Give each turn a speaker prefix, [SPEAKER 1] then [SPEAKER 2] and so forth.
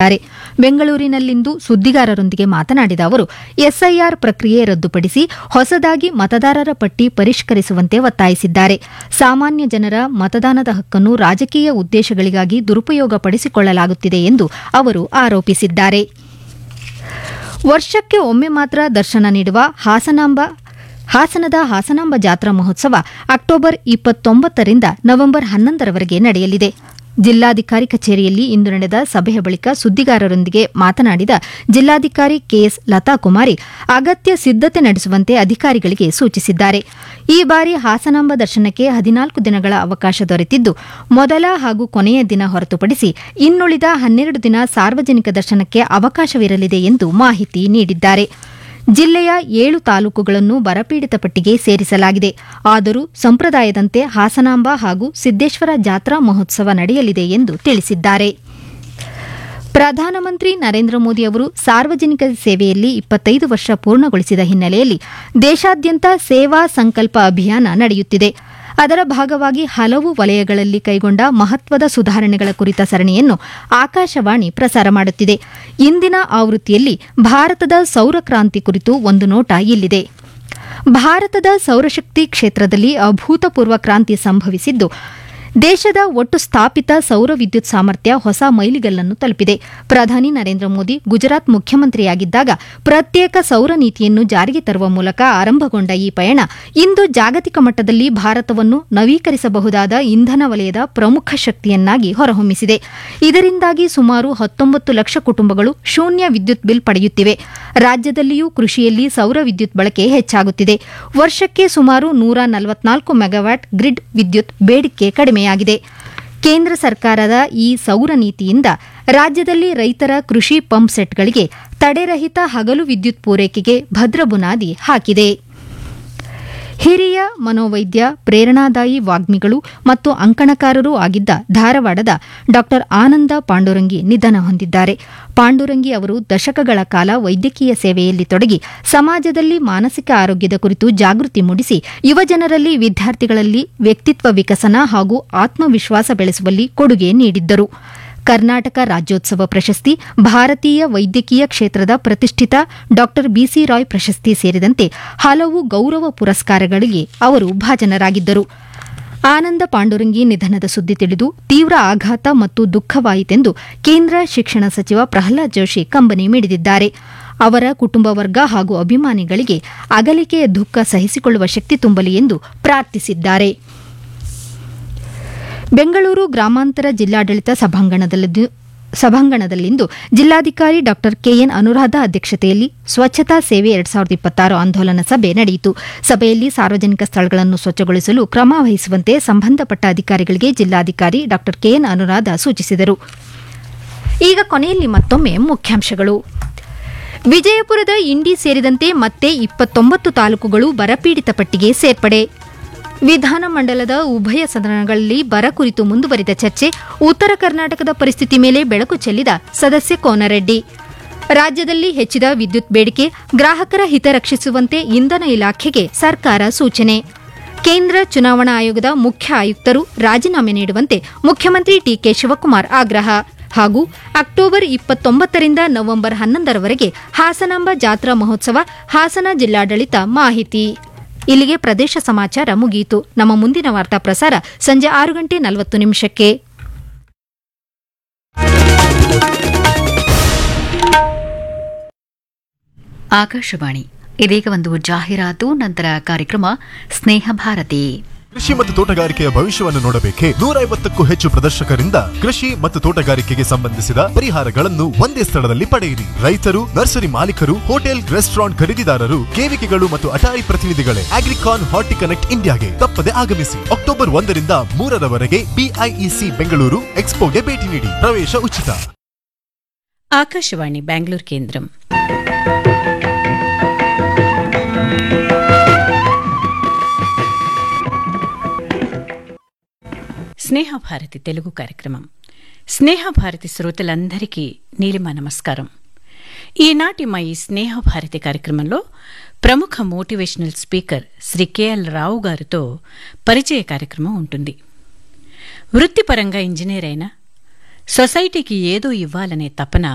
[SPEAKER 1] ತಿಳಿಸಿದ್ದಾರೆ ಬೆಂಗಳೂರಿನಲ್ಲಿಂದು ಸುದ್ದಿಗಾರರೊಂದಿಗೆ ಮಾತನಾಡಿದ ಅವರು ಎಸ್ಐಆರ್ ಪ್ರಕ್ರಿಯೆ ರದ್ದುಪಡಿಸಿ ಹೊಸದಾಗಿ ಮತದಾರರ ಪಟ್ಟಿ ಪರಿಷ್ಕರಿಸುವಂತೆ ಒತ್ತಾಯಿಸಿದ್ದಾರೆ ಸಾಮಾನ್ಯ ಜನರ ಮತದಾನದ ಹಕ್ಕನ್ನು ರಾಜಕೀಯ ಉದ್ದೇಶಗಳಿಗಾಗಿ ದುರುಪಯೋಗಪಡಿಸಿಕೊಳ್ಳಲಾಗುತ್ತಿದೆ ಎಂದು ಅವರು ಆರೋಪಿಸಿದ್ದಾರೆ ವರ್ಷಕ್ಕೆ ಒಮ್ಮೆ ಮಾತ್ರ ದರ್ಶನ ನೀಡುವ ಹಾಸನಾಂಬ ಹಾಸನದ ಹಾಸನಾಂಬ ಜಾತ್ರಾ ಮಹೋತ್ಸವ ಅಕ್ಟೋಬರ್ ಇಪ್ಪತ್ತೊಂಬತ್ತರಿಂದ ನವೆಂಬರ್ ಹನ್ನೊಂದರವರೆಗೆ ನಡೆಯಲಿದೆ ಜಿಲ್ಲಾಧಿಕಾರಿ ಕಚೇರಿಯಲ್ಲಿ ಇಂದು ನಡೆದ ಸಭೆಯ ಬಳಿಕ ಸುದ್ದಿಗಾರರೊಂದಿಗೆ ಮಾತನಾಡಿದ ಜಿಲ್ಲಾಧಿಕಾರಿ ಕೆಎಸ್ ಲತಾಕುಮಾರಿ ಅಗತ್ಯ ಸಿದ್ದತೆ ನಡೆಸುವಂತೆ ಅಧಿಕಾರಿಗಳಿಗೆ ಸೂಚಿಸಿದ್ದಾರೆ ಈ ಬಾರಿ ಹಾಸನಾಂಬ ದರ್ಶನಕ್ಕೆ ಹದಿನಾಲ್ಕು ದಿನಗಳ ಅವಕಾಶ ದೊರೆತಿದ್ದು ಮೊದಲ ಹಾಗೂ ಕೊನೆಯ ದಿನ ಹೊರತುಪಡಿಸಿ ಇನ್ನುಳಿದ ಹನ್ನೆರಡು ದಿನ ಸಾರ್ವಜನಿಕ ದರ್ಶನಕ್ಕೆ ಅವಕಾಶವಿರಲಿದೆ ಎಂದು ಮಾಹಿತಿ ನೀಡಿದ್ದಾರೆ ಜಿಲ್ಲೆಯ ಏಳು ತಾಲೂಕುಗಳನ್ನು ಬರಪೀಡಿತ ಪಟ್ಟಿಗೆ ಸೇರಿಸಲಾಗಿದೆ ಆದರೂ ಸಂಪ್ರದಾಯದಂತೆ ಹಾಸನಾಂಬ ಹಾಗೂ ಸಿದ್ದೇಶ್ವರ ಜಾತ್ರಾ ಮಹೋತ್ಸವ ನಡೆಯಲಿದೆ ಎಂದು ತಿಳಿಸಿದ್ದಾರೆ ಪ್ರಧಾನಮಂತ್ರಿ ನರೇಂದ್ರ ಮೋದಿ ಅವರು ಸಾರ್ವಜನಿಕ ಸೇವೆಯಲ್ಲಿ ಇಪ್ಪತ್ತೈದು ವರ್ಷ ಪೂರ್ಣಗೊಳಿಸಿದ ಹಿನ್ನೆಲೆಯಲ್ಲಿ ದೇಶಾದ್ಯಂತ ಸೇವಾ ಸಂಕಲ್ಪ ಅಭಿಯಾನ ನಡೆಯುತ್ತಿದೆ ಅದರ ಭಾಗವಾಗಿ ಹಲವು ವಲಯಗಳಲ್ಲಿ ಕೈಗೊಂಡ ಮಹತ್ವದ ಸುಧಾರಣೆಗಳ ಕುರಿತ ಸರಣಿಯನ್ನು ಆಕಾಶವಾಣಿ ಪ್ರಸಾರ ಮಾಡುತ್ತಿದೆ ಇಂದಿನ ಆವೃತ್ತಿಯಲ್ಲಿ ಭಾರತದ ಸೌರ ಕ್ರಾಂತಿ ಕುರಿತು ಒಂದು ನೋಟ ಇಲ್ಲಿದೆ ಭಾರತದ ಸೌರಶಕ್ತಿ ಕ್ಷೇತ್ರದಲ್ಲಿ ಅಭೂತಪೂರ್ವ ಕ್ರಾಂತಿ ಸಂಭವಿಸಿದ್ದು ದೇಶದ ಒಟ್ಟು ಸ್ಥಾಪಿತ ಸೌರ ವಿದ್ಯುತ್ ಸಾಮರ್ಥ್ಯ ಹೊಸ ಮೈಲಿಗಲ್ಲನ್ನು ತಲುಪಿದೆ ಪ್ರಧಾನಿ ನರೇಂದ್ರ ಮೋದಿ ಗುಜರಾತ್ ಮುಖ್ಯಮಂತ್ರಿಯಾಗಿದ್ದಾಗ ಪ್ರತ್ಯೇಕ ಸೌರ ನೀತಿಯನ್ನು ಜಾರಿಗೆ ತರುವ ಮೂಲಕ ಆರಂಭಗೊಂಡ ಈ ಪಯಣ ಇಂದು ಜಾಗತಿಕ ಮಟ್ಟದಲ್ಲಿ ಭಾರತವನ್ನು ನವೀಕರಿಸಬಹುದಾದ ಇಂಧನ ವಲಯದ ಪ್ರಮುಖ ಶಕ್ತಿಯನ್ನಾಗಿ ಹೊರಹೊಮ್ಮಿಸಿದೆ ಇದರಿಂದಾಗಿ ಸುಮಾರು ಹತ್ತೊಂಬತ್ತು ಲಕ್ಷ ಕುಟುಂಬಗಳು ಶೂನ್ಯ ವಿದ್ಯುತ್ ಬಿಲ್ ಪಡೆಯುತ್ತಿವೆ ರಾಜ್ಯದಲ್ಲಿಯೂ ಕೃಷಿಯಲ್ಲಿ ಸೌರ ವಿದ್ಯುತ್ ಬಳಕೆ ಹೆಚ್ಚಾಗುತ್ತಿದೆ ವರ್ಷಕ್ಕೆ ಸುಮಾರು ನೂರ ನಲವತ್ನಾಲ್ಕು ಮೆಗಾವ್ಯಾಟ್ ಗ್ರಿಡ್ ವಿದ್ಯುತ್ ಬೇಡಿಕೆ ಕಡಿಮೆಯಾಗಿದೆ ಕೇಂದ್ರ ಸರ್ಕಾರದ ಈ ಸೌರ ನೀತಿಯಿಂದ ರಾಜ್ಯದಲ್ಲಿ ರೈತರ ಕೃಷಿ ಪಂಪ್ ಸೆಟ್ಗಳಿಗೆ ತಡೆರಹಿತ ಹಗಲು ವಿದ್ಯುತ್ ಪೂರೈಕೆಗೆ ಭದ್ರ ಬುನಾದಿ ಹಾಕಿದೆ ಹಿರಿಯ ಮನೋವೈದ್ಯ ಪ್ರೇರಣಾದಾಯಿ ವಾಗ್ಮಿಗಳು ಮತ್ತು ಅಂಕಣಕಾರರೂ ಆಗಿದ್ದ ಧಾರವಾಡದ ಡಾ ಆನಂದ ಪಾಂಡುರಂಗಿ ನಿಧನ ಹೊಂದಿದ್ದಾರೆ ಪಾಂಡುರಂಗಿ ಅವರು ದಶಕಗಳ ಕಾಲ ವೈದ್ಯಕೀಯ ಸೇವೆಯಲ್ಲಿ ತೊಡಗಿ ಸಮಾಜದಲ್ಲಿ ಮಾನಸಿಕ ಆರೋಗ್ಯದ ಕುರಿತು ಜಾಗೃತಿ ಮೂಡಿಸಿ ಯುವಜನರಲ್ಲಿ ವಿದ್ಯಾರ್ಥಿಗಳಲ್ಲಿ ವ್ಯಕ್ತಿತ್ವ ವಿಕಸನ ಹಾಗೂ ಆತ್ಮವಿಶ್ವಾಸ ಬೆಳೆಸುವಲ್ಲಿ ಕೊಡುಗೆ ನೀಡಿದ್ದರು ಕರ್ನಾಟಕ ರಾಜ್ಯೋತ್ಸವ ಪ್ರಶಸ್ತಿ ಭಾರತೀಯ ವೈದ್ಯಕೀಯ ಕ್ಷೇತ್ರದ ಪ್ರತಿಷ್ಠಿತ ಡಾ ಬಿಸಿ ರಾಯ್ ಪ್ರಶಸ್ತಿ ಸೇರಿದಂತೆ ಹಲವು ಗೌರವ ಪುರಸ್ಕಾರಗಳಿಗೆ ಅವರು ಭಾಜನರಾಗಿದ್ದರು ಆನಂದ ಪಾಂಡುರಂಗಿ ನಿಧನದ ಸುದ್ದಿ ತಿಳಿದು ತೀವ್ರ ಆಘಾತ ಮತ್ತು ದುಃಖವಾಯಿತೆಂದು ಕೇಂದ್ರ ಶಿಕ್ಷಣ ಸಚಿವ ಪ್ರಹ್ಲಾದ್ ಜೋಶಿ ಕಂಬನಿ ಮಿಡಿದಿದ್ದಾರೆ ಅವರ ಕುಟುಂಬ ವರ್ಗ ಹಾಗೂ ಅಭಿಮಾನಿಗಳಿಗೆ ಅಗಲಿಕೆಯ ದುಃಖ ಸಹಿಸಿಕೊಳ್ಳುವ ಶಕ್ತಿ ತುಂಬಲಿ ಎಂದು ಪ್ರಾರ್ಥಿಸಿದ್ದಾರೆ ಬೆಂಗಳೂರು ಗ್ರಾಮಾಂತರ ಜಿಲ್ಲಾಡಳಿತ ಸಭಾಂಗಣದಲ್ಲಿಂದು ಸಭಾಂಗಣದಲ್ಲಿಂದು ಜಿಲ್ಲಾಧಿಕಾರಿ ಡಾ ಕೆಎನ್ ಅನುರಾಧ ಅಧ್ಯಕ್ಷತೆಯಲ್ಲಿ ಸ್ವಚ್ಛತಾ ಸೇವೆ ಎರಡ್ ಸಾವಿರದ ಇಪ್ಪತ್ತಾರು ಆಂದೋಲನ ಸಭೆ ನಡೆಯಿತು ಸಭೆಯಲ್ಲಿ ಸಾರ್ವಜನಿಕ ಸ್ಥಳಗಳನ್ನು ಸ್ವಚ್ಛಗೊಳಿಸಲು ಕ್ರಮ ವಹಿಸುವಂತೆ ಸಂಬಂಧಪಟ್ಟ ಅಧಿಕಾರಿಗಳಿಗೆ ಜಿಲ್ಲಾಧಿಕಾರಿ ಡಾ ಕೆಎನ್ ಅನುರಾಧ ಸೂಚಿಸಿದರು ಈಗ ಕೊನೆಯಲ್ಲಿ ಮತ್ತೊಮ್ಮೆ ಮುಖ್ಯಾಂಶಗಳು ವಿಜಯಪುರದ ಇಂಡಿ ಸೇರಿದಂತೆ ಮತ್ತೆ ಇಪ್ಪತ್ತೊಂಬತ್ತು ತಾಲೂಕುಗಳು ಬರಪೀಡಿತ ಪಟ್ಟಿಗೆ ಸೇರ್ಪಡೆ ವಿಧಾನಮಂಡಲದ ಉಭಯ ಸದನಗಳಲ್ಲಿ ಬರ ಕುರಿತು ಮುಂದುವರಿದ ಚರ್ಚೆ ಉತ್ತರ ಕರ್ನಾಟಕದ ಪರಿಸ್ಥಿತಿ ಮೇಲೆ ಬೆಳಕು ಚೆಲ್ಲಿದ ಸದಸ್ಯ ಕೋನರೆಡ್ಡಿ ರಾಜ್ಯದಲ್ಲಿ ಹೆಚ್ಚಿದ ವಿದ್ಯುತ್ ಬೇಡಿಕೆ ಗ್ರಾಹಕರ ಹಿತ ರಕ್ಷಿಸುವಂತೆ ಇಂಧನ ಇಲಾಖೆಗೆ ಸರ್ಕಾರ ಸೂಚನೆ ಕೇಂದ್ರ ಚುನಾವಣಾ ಆಯೋಗದ ಮುಖ್ಯ ಆಯುಕ್ತರು ರಾಜೀನಾಮೆ ನೀಡುವಂತೆ ಮುಖ್ಯಮಂತ್ರಿ ಟಿಕೆ ಶಿವಕುಮಾರ್ ಆಗ್ರಹ ಹಾಗೂ ಅಕ್ಟೋಬರ್ ಇಪ್ಪತ್ತೊಂಬತ್ತರಿಂದ ನವೆಂಬರ್ ಹನ್ನೊಂದರವರೆಗೆ ಹಾಸನಾಂಬ ಜಾತ್ರಾ ಮಹೋತ್ಸವ ಹಾಸನ ಜಿಲ್ಲಾಡಳಿತ ಮಾಹಿತಿ ಇಲ್ಲಿಗೆ ಪ್ರದೇಶ ಸಮಾಚಾರ ಮುಗಿಯಿತು ನಮ್ಮ ಮುಂದಿನ ವಾರ್ತಾ ಪ್ರಸಾರ ಸಂಜೆ ಆರು ಗಂಟೆ ನಲವತ್ತು ನಿಮಿಷಕ್ಕೆ
[SPEAKER 2] ಆಕಾಶವಾಣಿ ಇದೀಗ ಒಂದು ಜಾಹೀರಾತು ನಂತರ ಕಾರ್ಯಕ್ರಮ ಸ್ನೇಹ ಭಾರತಿ
[SPEAKER 3] ಕೃಷಿ ಮತ್ತು ತೋಟಗಾರಿಕೆಯ ಭವಿಷ್ಯವನ್ನು ನೋಡಬೇಕೆ ನೂರೈವತ್ತಕ್ಕೂ ಹೆಚ್ಚು ಪ್ರದರ್ಶಕರಿಂದ ಕೃಷಿ ಮತ್ತು ತೋಟಗಾರಿಕೆಗೆ ಸಂಬಂಧಿಸಿದ ಪರಿಹಾರಗಳನ್ನು ಒಂದೇ ಸ್ಥಳದಲ್ಲಿ ಪಡೆಯಿರಿ ರೈತರು ನರ್ಸರಿ ಮಾಲೀಕರು ಹೋಟೆಲ್ ರೆಸ್ಟೋರೆಂಟ್ ಖರೀದಿದಾರರು ಕೇವಿಕೆಗಳು ಮತ್ತು ಅಟಾರಿ ಪ್ರತಿನಿಧಿಗಳೇ ಅಗ್ರಿಕಾನ್ ಹಾರ್ಟಿ ಕನೆಕ್ಟ್ ಇಂಡಿಯಾಗೆ ತಪ್ಪದೆ ಆಗಮಿಸಿ ಅಕ್ಟೋಬರ್ ಒಂದರಿಂದ ಮೂರರವರೆಗೆ ಬಿಐಇಸಿ ಬೆಂಗಳೂರು ಎಕ್ಸ್ಪೋಗೆ ಭೇಟಿ ನೀಡಿ ಪ್ರವೇಶ ಉಚಿತ
[SPEAKER 4] ఆకాశవాణి బెంగళూరు కేంద్రం స్నేహ భారతి తెలుగు కార్యక్రమం స్నేహ భారతి శ్రోతలందరికీ నీలిమ నమస్కారం ఈనాటి మా ఈ స్నేహ భారతి కార్యక్రమంలో ప్రముఖ motivational speaker Shri K L Rao గారితో పరిచయ కార్యక్రమం ఉంటుంది వృత్తిపరంగా ఇంజనీర్ అయినా సొసైటీకి ఏదో ఇవ్వాలనే తపన